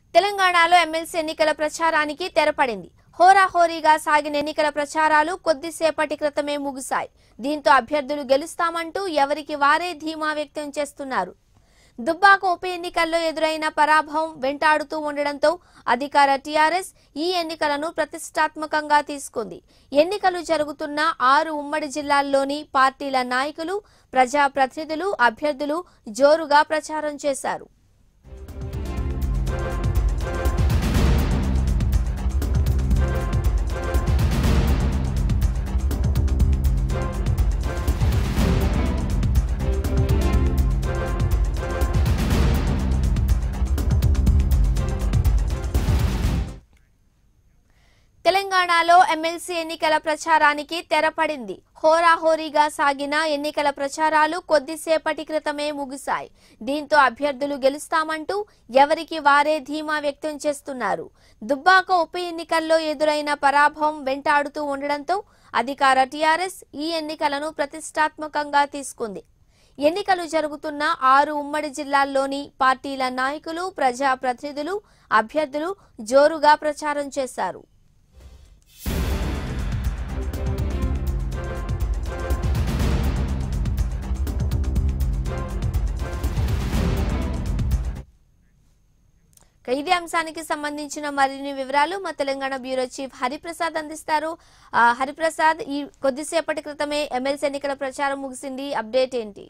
తెలంగాణలో ఎమ్మెల్సీ ఎన్నికల ప్రచారానికి తెరపడింది హోరాహోరీగా సాగిన ఎన్నికల ప్రచారాలు కొద్దిసేపటి క్రితమే ముగిశాయి దీంతో అభ్యర్థులు గెలుస్తామంటూ ఎవరికి వారే ధీమా వ్యక్తం చేస్తున్నారు దుబ్బాక ఉప ఎన్నికల్లో ఎదురైన పరాభవం వెంటాడుతూ ఉండడంతో అధికార టీఆర్ఎస్ ఈ ఎన్నికలను ప్రతిష్టాత్మకంగా తీసుకుంది ఎన్నికలు జరుగుతున్న ఆరు ఉమ్మడి జిల్లాల్లోని పార్టీల నాయకులు ప్రజాప్రతినిధులు అభ్యర్థులు జోరుగా ప్రచారం చేశారు తెలంగాణలో ఎమ్మెల్సీ ఎన్నికల ప్రచారానికి తెరపడింది హోరాహోరీగా సాగిన ఎన్నికల ప్రచారాలు కొద్దిసేపటి క్రితమే ముగిశాయి దీంతో అభ్యర్థులు గెలుస్తామంటూ ఎవరికి వారే ధీమా వ్యక్తం చేస్తున్నారు దుబ్బాక ఉప ఎన్నికల్లో ఎదురైన పరాభవం వెంటాడుతూ ఉండడంతో అధికార టీఆర్ఎస్ ఈ ఎన్నికలను ప్రతిష్టాత్మకంగా తీసుకుంది ఎన్నికలు జరుగుతున్న ఆరు ఉమ్మడి జిల్లాల్లోని పార్టీల నాయకులు ప్రజాప్రతినిధులు అభ్యర్థులు జోరుగా ప్రచారం చేశారు ఇక ఇదే అంశానికి సంబంధించిన మరిన్ని వివరాలు మా తెలంగాణ బ్యూరో చీఫ్ హరిప్రసాద్ అందిస్తారు ఆ, హరిప్రసాద్ ఈ కొద్దిసేపటి క్రితమే ఎమ్మెల్సీ ఎన్నికల ప్రచారం ముగిసింది అప్డేట్ ఏంటి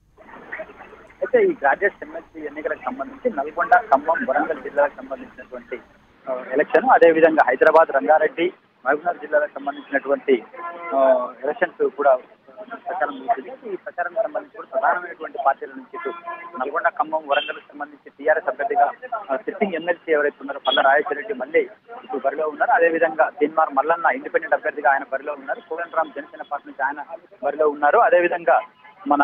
అయితే ఈ గ్రాడ్యుయేట్ ఎమ్మెల్సీ ఎన్నికలకు సంబంధించి నల్గొండ ఖమ్మం వరంగల్ జిల్లాలకు సంబంధించినటువంటి ఆ, ఎలక్షన్ అదే విధంగా హైదరాబాద్ రంగారెడ్డి మహబూబ్నగర్ జిల్లాలకు సంబంధించినటువంటి ఆ, ఎలక్షన్స్ కూడా ప్రచారం జరుగుతుంది ఈ ప్రచారానికి సంబంధించి కూడా ప్రధానమైనటువంటి పార్టీల నుంచి ఇటు నల్గొండ ఖమ్మం వరంగల్ సంబంధించి టీఆర్ఎస్ అభ్యర్థిగా ఆ, సిట్టింగ్ ఎమ్మెల్సీ ఎవరైతే ఉన్నారో పల్ల రాజేశ్వర రెడ్డి మళ్ళీ ఇప్పుడు బరిలో ఉన్నారు అదేవిధంగా తీన్మార్ మల్లన్న ఇండిపెండెంట్ అభ్యర్థిగా ఆయన బరిలో ఉన్నారు కోదండరామ్ జనసేన పార్టీ నుంచి ఆయన బరిలో ఉన్నారు అదేవిధంగా మన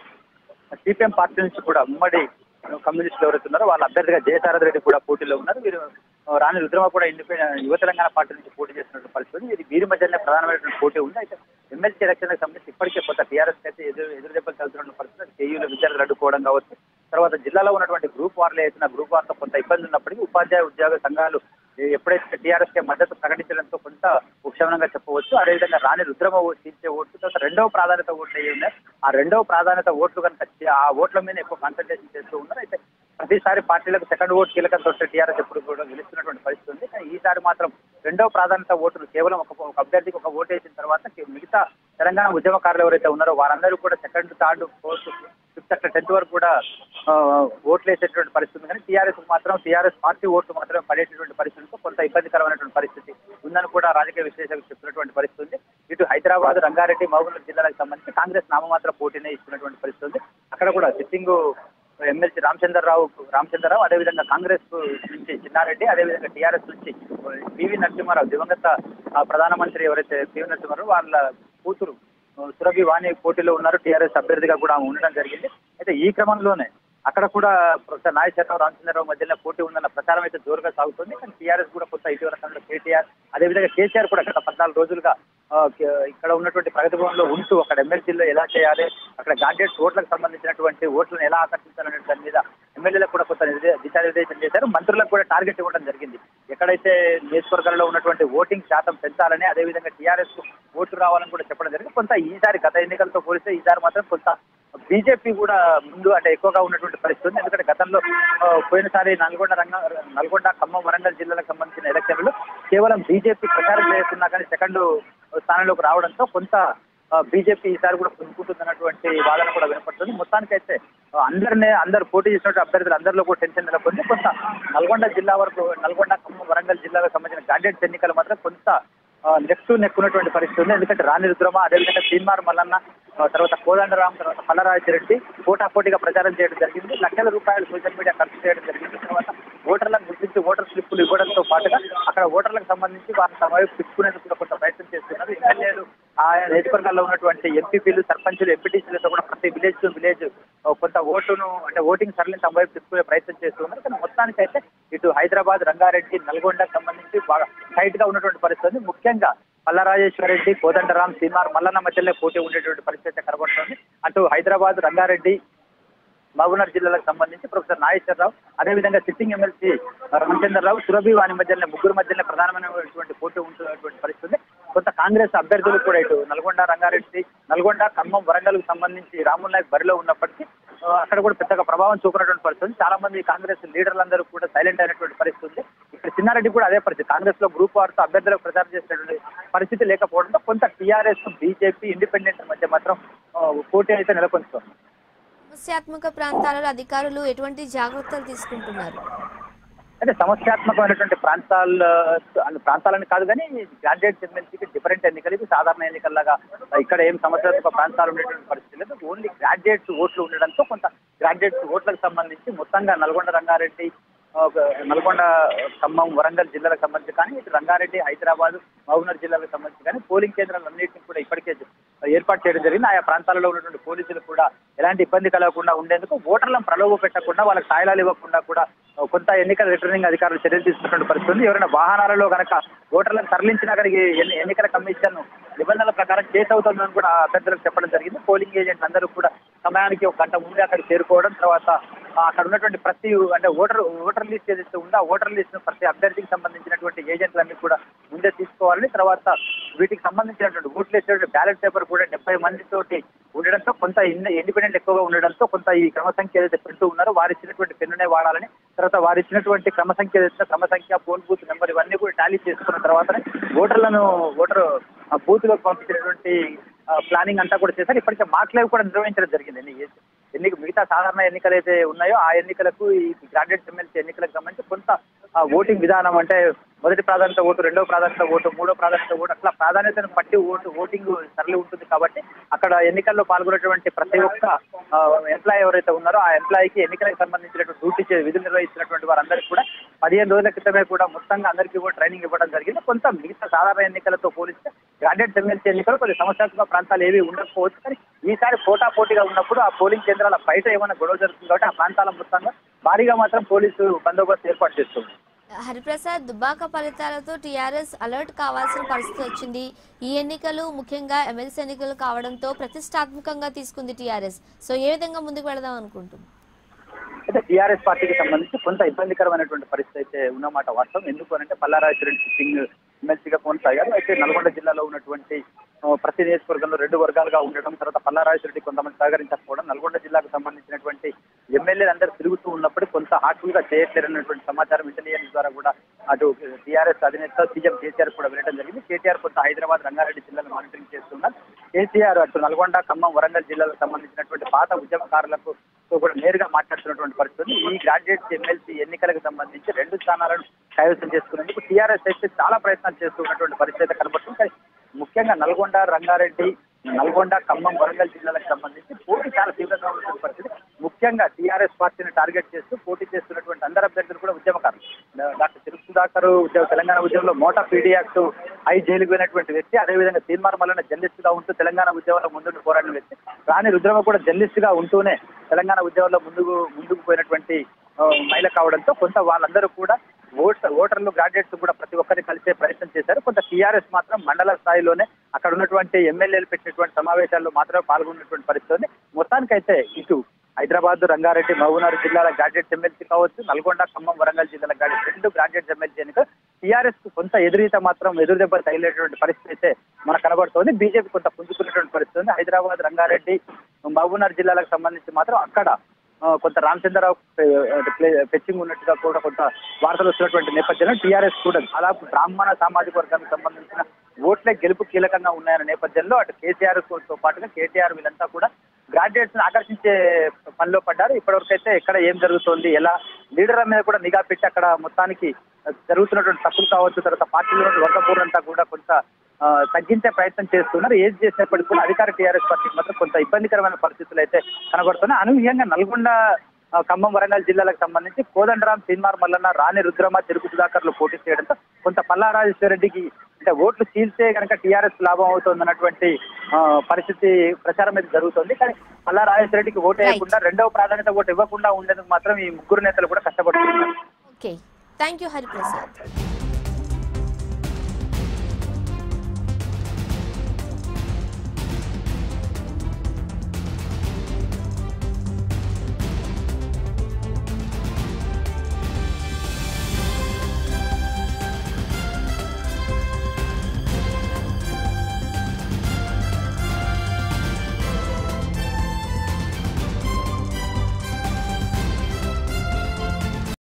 సిపిఎం పార్టీ నుంచి కూడా ఉమ్మడి కమ్యూనిస్టులు ఎవరైతే ఉన్నారో వాళ్ళ అభ్యర్థిగా జయసారథ రెడ్డి కూడా పోటీలో ఉన్నారు వీరు ఆ, రాణి రుద్రమ కూడా ఇండిపెండెంట్ యువ తెలంగాణ పార్టీ నుంచి పోటీ చేస్తున్నటువంటి పరిస్థితి ఉంది. ఇది వీరి మధ్యనే ప్రధానమైనటువంటి పోటీ ఉంది అయితే ఎమ్మెల్సీ ఎలక్షన్ సంబంధించి ఇప్పటికే కొత్త టీఆర్ఎస్ అయితే ఎదురు ఎదురు దెబ్బలు చదువుతున్న పరిస్థితి కేయూలో విద్యార్థులు అడ్డుకోవడం కావచ్చు తర్వాత జిల్లాలో ఉన్నటువంటి గ్రూప్ వార్లు వేసిన గ్రూప్ వార్తో కొంత ఇబ్బంది ఉన్నప్పటికీ ఉపాధ్యాయ ఉద్యోగ సంఘాలు ఎప్పుడైతే టీఆర్ఎస్ కి మద్దతు ప్రకటించడంతో కొంత ఉపశమనంగా చెప్పవచ్చు అదేవిధంగా రాణి రుద్రమ ఓ- తీర్చే ఓట్లు తర్వాత రెండవ ప్రాధాన్యత ఓట్లు అయ్యి ఉన్నాయి ఆ రెండవ ప్రాధాన్యత ఓట్లు కనుక వచ్చి ఆ ఓట్ల మీద ఎక్కువ కాన్సన్ట్రేషన్ చేస్తూ ఉన్నారు అయితే ప్రతిసారి పార్టీలకు సెకండ్ ఓట్ కీలకంతో వస్తే టీఆర్ఎస్ ఎప్పుడు కూడా గెలుస్తున్నటువంటి పరిస్థితి ఉంది కానీ ఈసారి మాత్రం రెండవ ప్రాధాన్యత ఓటును కేవలం ఒక ఒక అభ్యర్థికి ఒక ఓటు వేసిన తర్వాత మిగతా తెలంగాణ ఉద్యమకారులు ఎవరైతే ఉన్నారో వారందరూ కూడా సెకండ్ థర్డ్ ఫోర్త్ ఫిఫ్త్ అట్లా టెన్త్ వరకు కూడా ఆ, ఓట్లు వేసేటువంటి పరిస్థితి ఉంది కానీ టీఆర్ఎస్ మాత్రం టీఆర్ఎస్ పార్టీ ఓట్లు మాత్రమే పడేటటువంటి పరిస్థితితో కొంత ఇబ్బందికరమైనటువంటి పరిస్థితి ఉందని కూడా రాజకీయ విశ్లేషకులు చెప్పినటువంటి పరిస్థితి ఉంది ఇటు హైదరాబాద్ రంగారెడ్డి మహబూబ్నగర్ జిల్లాలకు సంబంధించి కాంగ్రెస్ నామమాత్ర పోటీనే ఇస్తున్నటువంటి పరిస్థితి ఉంది అక్కడ కూడా సిట్టింగ్ ఎమ్మెల్సీ రామచంద్రరావు రామచంద్రరావు అదేవిధంగా కాంగ్రెస్ నుంచి చిన్నారెడ్డి అదేవిధంగా టీఆర్ఎస్ నుంచి పివి నరసింహారావు దివంగత ఆ, ప్రధానమంత్రి ఎవరైతే పివి నరసింహారావు వాళ్ళ కూతురు ఆ, సురభి వాణి పోటీలో ఉన్నారు టీఆర్ఎస్ అభ్యర్థిగా కూడా ఆమె ఉండడం జరిగింది అయితే ఈ క్రమంలోనే అక్కడ కూడా ప్రొఫెసర్ నాగేశ్వరరావు రామచంద్రరావు మధ్యలో పోటీ ఉందన్న ప్రచారం అయితే జోరుగా సాగుతుంది కానీ టీఆర్ఎస్ కూడా కొత్త ఇటీవల కాలంలో కేటీఆర్ అదేవిధంగా కేసీఆర్ కూడా గత పద్నాలుగు రోజులుగా ఆ, కే- ఇక్కడ ఉన్నటువంటి ప్రగతి భవన్లో ఉంటూ అక్కడ ఎమ్మెల్సీలో ఎలా చేయాలి అక్కడ గ్రాడ్యుయేట్స్ ఓట్లకు సంబంధించినటువంటి ఓట్లను ఎలా ఆకర్షించాలనే దాని మీద ఎమ్మెల్యేలకు కూడా కొంత నిర్దే- దిశానిర్దేశం చేశారు మంత్రులకు కూడా టార్గెట్ ఇవ్వడం జరిగింది ఎక్కడైతే నియోజకవర్గాల్లో ఉన్నటువంటి ఓటింగ్ శాతం పెంచాలని అదేవిధంగా టీఆర్ఎస్ ఓట్లు రావాలని కూడా చెప్పడం జరిగింది కొంత ఈసారి గత ఎన్నికలతో పోలిస్తే ఈసారి మాత్రం కొంత బీజేపీ కూడా ముందు అంటే ఎక్కువగా ఉన్నటువంటి పరిస్థితి ఉంది ఎందుకంటే గతంలో ఆ, పోయినసారి నల్గొండ రంగ నల్గొండ ఖమ్మం వరంగల్ జిల్లాలకు సంబంధించిన ఎలక్షన్లు కేవలం బీజేపీ ప్రచారం చేయకున్నా కానీ సెకండ్ స్థానంలోకి రావడంతో కొంత బీజేపీ ఈసారి కూడా పుంజుకుంటుందన్నటువంటి వాదన కూడా వినపడుతుంది మొత్తానికైతే ఆ, అందరినే అందరు పోటీ చేసినటువంటి అభ్యర్థులు అందరిలో కూడా టెన్షన్ నెలకొంది కొంత నల్గొండ జిల్లా వరకు నల్గొండ ఖమ్మం వరంగల్ జిల్లాలకు సంబంధించిన గ్రాడ్యుయేట్స్ ఎన్నికలు మాత్రం కొంత నెక్ టు నెక్ ఉన్నటువంటి పరిస్థితి ఉంది ఎందుకంటే రాణి రుద్రమ అదేవిధంగా తీన్మార్ మల్లన్న ఆ, తర్వాత కోదండరాం తర్వాత పల్లరాజు రెడ్డి పోటాపోటీగా ప్రచారం చేయడం జరిగింది లక్షల రూపాయలు సోషల్ మీడియా ఖర్చు చేయడం జరిగింది తర్వాత ఓటర్లను గుర్తించి ఓటర్ స్లిప్పులు ఇవ్వడంతో పాటుగా అక్కడ ఓటర్లకు సంబంధించి వారిని తమ వైపు తిప్పుకునేందుకు కూడా కొంత ప్రయత్నం చేస్తున్నారు ఎమ్మెల్యేలు ఆయా నియోజకవర్గాల్లో ఉన్నటువంటి ఎంపీపీలు సర్పంచులు ఎంపీటీసీలతో కూడా ప్రతి విలేజ్ టు విలేజ్ కొంత ఓటును అంటే ఓటింగ్ సరళిని తమ వైపు తిప్పుకునే ప్రయత్నం చేస్తున్నారు కానీ మొత్తానికైతే ఇటు హైదరాబాద్ రంగారెడ్డి నల్గొండకు సంబంధించి బాగా టైట్ గా ఉన్నటువంటి పరిస్థితి ఉంది. ముఖ్యంగా పల్లరాజేశ్వర రెడ్డి కోదండరాం సీమార్ మల్లన్న మధ్యలో పోటీ ఉండేటువంటి పరిస్థితి అయితే కనబడుతోంది అటు హైదరాబాద్ రంగారెడ్డి మహబూబ్నగర్ జిల్లాలకు సంబంధించి ప్రొఫెసర్ నాగేశ్వరరావు అదేవిధంగా సిట్టింగ్ ఎమ్మెల్సీ రామచంద్రరావు సురభి వారి మధ్యన ముగ్గురు మధ్యన ప్రధానమైనటువంటి పోటీ ఉంటున్నటువంటి పరిస్థితి కొంత కాంగ్రెస్ అభ్యర్థులు కూడా ఇటు నల్గొండ రంగారెడ్డి నల్గొండ ఖమ్మం వరంగల్ సంబంధించి రాముల్ నాయక్ బరిలో ఉన్నప్పటికీ ఆ, అక్కడ కూడా పెద్దగా ప్రభావం చూపినటువంటి పరిస్థితి ఉంది. చాలా మంది కాంగ్రెస్ లీడర్లందరూ కూడా సైలెంట్ అయినటువంటి పరిస్థితి ఉంది ఇక్కడ చిన్నారెడ్డి కూడా అదే పరిస్థితి కాంగ్రెస్ లో గ్రూప్ వారితో అభ్యర్థులకు ప్రచారం చేసినటువంటి పరిస్థితి లేకపోవడంతో కొంత టీఆర్ఎస్ బీజేపీ ఇండిపెండెంట్ మధ్య మాత్రం ఆ, పోటీ అయితే నెలకొంచుతుంది సమస్యాత్మక ప్రాంతాలలో అధికారులు ఎటువంటి జాగ్రత్తలు తీసుకుంటున్నారు అంటే సమస్యాత్మకమైనటువంటి ప్రాంతాల అన్ని ప్రాంతాలని కాదు కానీ గ్రాడ్యుయేట్ ఎమ్మెల్సీకి డిఫరెంట్ ఎన్నికలు ఇవి సాధారణ ఎన్నికల్లాగా ఇక్కడ ఏం సమస్యాత్మక ప్రాంతాలు ఉండేటువంటి పరిస్థితి లేదు ఓన్లీ గ్రాడ్యుయేట్స్ ఓట్లు ఉండడంతో కొంత గ్రాడ్యుయేట్స్ ఓట్లకు సంబంధించి మొత్తంగా నల్గొండ రంగారెడ్డి ఆ, ఒక నల్గొండ ఖమ్మం వరంగల్ జిల్లాలకు సంబంధించి కానీ ఇటు రంగారెడ్డి హైదరాబాద్ మహబూబ్నగర్ జిల్లాలకు సంబంధించి కానీ పోలింగ్ కేంద్రాలన్నింటినీ కూడా ఇప్పటికే ఏర్పాటు చేయడం జరిగింది ఆయా ప్రాంతాలలో ఉన్నటువంటి పోలీసులు కూడా ఎలాంటి ఇబ్బంది కలగకుండా ఉండేందుకు ఓటర్లను ప్రలోభ పెట్టకుండా వాళ్ళకి సాయలాలు ఇవ్వకుండా కూడా ఆ, కొంత ఎన్నికల రిటర్నింగ్ అధికారులు చర్యలు తీసుకున్నటువంటి పరిస్థితి ఉంది ఎవరైనా వాహనాలలో కనుక ఓటర్లను తరలించిన అక్కడికి ఎన్ని- ఎన్నికల కమిషన్ నిబంధనల ప్రకారం కేసు అవుతుందని కూడా అభ్యర్థులకు చెప్పడం జరిగింది పోలింగ్ ఏజెంట్ అందరూ కూడా సమయానికి ఒక గంట ముందే అక్కడికి చేరుకోవడం తర్వాత ఆ, అక్కడ ఉన్నటువంటి ప్రతి అంటే ఓటర్ ఓటర్ లిస్ట్ ఏదైతే ఉందో ఆ ఓటర్ లిస్ట్ ప్రతి అభ్యర్థికి సంబంధించినటువంటి ఏజెంట్లన్నీ కూడా ముందే తీసుకోవాలని తర్వాత వీటికి సంబంధించినటువంటి ఓట్లు వేసేటువంటి బ్యాలెట్ పేపర్ కూడా డెబ్బై మందితోటి ఉండడంతో కొంత ఇండిపెండెంట్ ఎక్కువగా ఉండడంతో కొంత ఈ క్రమ సంఖ్య ఏదైతే పెడుతూ ఉన్నారో వారు ఇచ్చినటువంటి పెన్నునే వాడాలని తర్వాత వారు ఇచ్చినటువంటి క్రమ సంఖ్య ఏదైతే క్రమ సంఖ్య పోల్ బూత్ నెంబర్ ఇవన్నీ కూడా టాలీ చేసుకున్న తర్వాతనే ఓటర్లను ఓటర్ బూత్ లోకి పంపించినటువంటి ప్లానింగ్ అంతా కూడా చేశారు ఇప్పటికే మాక్లేవ్ కూడా నిర్వహించడం జరిగింది ఎన్ని ఎన్నిక మిగతా సాధారణ ఎన్నికలు అయితే ఉన్నాయో ఆ ఎన్నికలకు ఈ గ్రాడ్యుయేట్ ఎమ్మెల్సీ ఎన్నికలకు సంబంధించి కొంత ఆ, ఓటింగ్ విధానం అంటే మొదటి ప్రాధాన్యత ఓటు రెండో ప్రాధాన్యత ఓటు మూడో ప్రాధాన్యత ఓటు అట్లా ప్రాధాన్యతను బట్టి ఓటు ఓటింగ్ సరళి ఉంటుంది కాబట్టి అక్కడ ఎన్నికల్లో పాల్గొనేటువంటి ప్రతి ఒక్క ఎంప్లాయీ ఎవరైతే ఉన్నారో ఆ ఎంప్లాయీకి ఎన్నికలకు సంబంధించినటువంటి డ్యూటీ చే- విధులు నిర్వహిస్తున్నటువంటి వారందరికీ కూడా పదిహేను రోజుల క్రితమే కూడా మొత్తంగా అందరికీ కూడా ట్రైనింగ్ ఇవ్వడం జరిగింది కొంత మిగతా సాధారణ ఎన్నికలతో పోలిస్తే గ్రాడ్యుయేట్ ఎమ్మెల్సీ ఎన్నికలు కొన్ని సమస్యాత్మక ప్రాంతాలు ఏవి ఉండకపోవచ్చు కానీ ఈసారి పోటా పోటీగా ఉన్నప్పుడు ఆ పోలింగ్ కేంద్రాల బయట ఏమైనా గొడవ జరుగుతుంది కాబట్టి ఆ ప్రాంతాల మొత్తంగా భారీగా మాత్రం పోలీసు బందోబస్తు ఏర్పాటు చేస్తుంది హరిప్రసాద్ దుబాక ఫలితాలతో టీఆర్ఎస్ అలర్ట్ కావాల్సిన పరిస్థితి వచ్చింది ఈ ఎన్నికలు ముఖ్యంగా ఎమ్మెల్సీ ఎన్నికలు కావడంతో ప్రతిష్టాత్మకంగా తీసుకుంది టీఆర్ఎస్ సో ఏ విధంగా ముందుకు వెళదాం అనుకుంటుంది అయితే టీఆర్ఎస్ పార్టీకి సంబంధించి కొంత ఇబ్బందికరమైనటువంటి పరిస్థితి అయితే ఉన్నమాట వాస్తవం ఎందుకు అంటే పల్లారాజరెడ్డి సిట్టింగ్ ఎమ్మెల్సీగా కొనసాగారు అయితే నల్గొండ జిల్లాలో ఉన్నటువంటి ఆ, ప్రతి నియోజకవర్గంలో రెండు వర్గాలుగా ఉండడం తర్వాత పల్లారాజరెడ్డి కొంతమంది సహకరించకపోవడం నల్గొండ జిల్లాకు సంబంధించినటువంటి ఎమ్మెల్యేలు అందరూ తిరుగుతూ ఉన్నప్పుడు కొంత హార్ట్ఫుల్ గా చేయట్లేరన్నటువంటి సమాచారం ఇంటెలిజెన్స్ ద్వారా కూడా అటు టీఆర్ఎస్ అధినేత సీఎం కేసీఆర్ కూడా వెళ్ళడం జరిగింది కేటీఆర్ కొంత హైదరాబాద్ రంగారెడ్డి జిల్లాలో మానిటరింగ్ చేస్తున్నారు కేసీఆర్ అటు నల్గొండ ఖమ్మం వరంగల్ జిల్లాలకు సంబంధించినటువంటి పాత ఉద్యమకారులకు తో కూడా నేరుగా మాట్లాడుతున్నటువంటి పరిస్థితి ఉంది. ఈ గ్రాడ్యుయేట్స్ ఎమ్మెల్సీ ఎన్నికలకు సంబంధించి రెండు స్థానాలను కైవసం చేసుకునేందుకు టీఆర్ఎస్ అయితే చాలా ప్రయత్నాలు చేస్తున్నటువంటి పరిస్థితి అయితే కనబడుతుంది కానీ ముఖ్యంగా నల్గొండ రంగారెడ్డి నల్గొండ ఖమ్మం వరంగల్ జిల్లాలకు సంబంధించి పోటీ చాలా తీవ్రంగా ఉన్నటువంటి పరిస్థితి ముఖ్యంగా టీఆర్ఎస్ పార్టీని టార్గెట్ చేస్తూ పోటీ చేస్తున్నటువంటి అందరు అభ్యర్థులు కూడా ఉద్యమకారులు డాక్టర్ తిరుగు సుధాకర్ ఉద్యోగ తెలంగాణ ఉద్యమంలో మోటా పీడీ యాక్ట్ ఐ జైలుకు పోయినటువంటి వ్యక్తి అదేవిధంగా తీర్మానం వలన జర్నలిస్ట్ గా ఉంటూ తెలంగాణ ఉద్యమంలో ముందుకు పోరాడిన వ్యక్తి రాణి రుద్రమ కూడా జర్నలిస్ట్ గా ఉంటూనే తెలంగాణ ఉద్యమంలో ముందుకు ముందుకు పోయినటువంటి ఆ, మహిళ కావడంతో కొంత వాళ్ళందరూ కూడా ఓట్ ఓటర్లు గ్రాడ్యుయేట్స్ కూడా ప్రతి ఒక్కరిని కలిసే ప్రయత్నం చేశారు కొంత టీఆర్ఎస్ మాత్రం మండల స్థాయిలోనే అక్కడ ఉన్నటువంటి ఎమ్మెల్యేలు పెట్టినటువంటి సమావేశాల్లో మాత్రమే పాల్గొన్నటువంటి పరిస్థితి ఉంది మొత్తానికైతే ఇటు హైదరాబాద్ రంగారెడ్డి మహబూబ్నగర్ జిల్లాల గ్రాడ్యుయేట్ ఎమ్మెల్సీ కావచ్చు నల్గొండ ఖమ్మం వరంగల్ జిల్లాల గ్రాడ్యుయేట్ రెండు గ్రాడ్యుయేట్ ఎమ్మెల్సీ ఎన్నిక టీఆర్ఎస్ కు కొంత ఎదురీత మాత్రం ఎదురు దెబ్బ తగిలేటువంటి పరిస్థితి అయితే మనకు కనబడుతోంది బీజేపీ కొంత పుంజుకున్నటువంటి పరిస్థితి ఉంది హైదరాబాద్ రంగారెడ్డి మహబూబ్నగర్ జిల్లాలకు సంబంధించి మాత్రం అక్కడ ఆ, కొంత రామచంద్రరావు ఫెచ్చింగ్ ఉన్నట్టుగా కూడా కొంత వార్తలు వస్తున్నటువంటి నేపథ్యంలో టీఆర్ఎస్ కూడా దాదాపు బ్రాహ్మణ సామాజిక వర్గానికి సంబంధించిన ఓట్లే గెలుపు కీలకంగా ఉన్నాయన్న నేపథ్యంలో అటు కేసీఆర్ తో పాటుగా కేటీఆర్ వీళ్ళంతా కూడా గ్రాడ్యుయేట్స్ ఆకర్షించే పనిలో పడ్డారు ఇప్పటివరకు అయితే ఎక్కడ ఏం జరుగుతోంది ఎలా లీడర్ల మీద కూడా నిఘా పెట్టి అక్కడ మొత్తానికి జరుగుతున్నటువంటి తప్పులు కావచ్చు తర్వాత పార్టీలో వర్గపూర్ణంతా కూడా కొంత ఆ, తగ్గించే ప్రయత్నం చేస్తున్నారు ఏది చేసినప్పటికీ కూడా అధికార టీఆర్ఎస్ పార్టీకి మాత్రం కొంత ఇబ్బందికరమైన పరిస్థితులు అయితే కనబడుతున్నాయి అనూహ్యంగా నల్గొండ ఆ, ఖమ్మం వరంగల్ జిల్లాలకు సంబంధించి కోదండరాం సిన్మార్ మల్లన్న రాణి రుద్రమ చెరుకు సుధాకర్లు పోటీ చేయడంతో కొంత పల్లారాజేశ్వరరెడ్డికి అంటే ఓట్లు చీల్చే కనుక టీఆర్ఎస్ లాభం అవుతుంది అన్నటువంటి ఆ, పరిస్థితి ప్రచారం అయితే జరుగుతుంది కానీ పల్లా రాజేశ్వరరెడ్డికి ఓటు వేయకుండా రెండవ ప్రాధాన్యత ఓటు ఇవ్వకుండా ఉండేందుకు మాత్రం ఈ ముగ్గురు నేతలు కూడా కష్టపడుతున్నారు ఓకే థ్యాంక్ యూ హరిప్రసాద్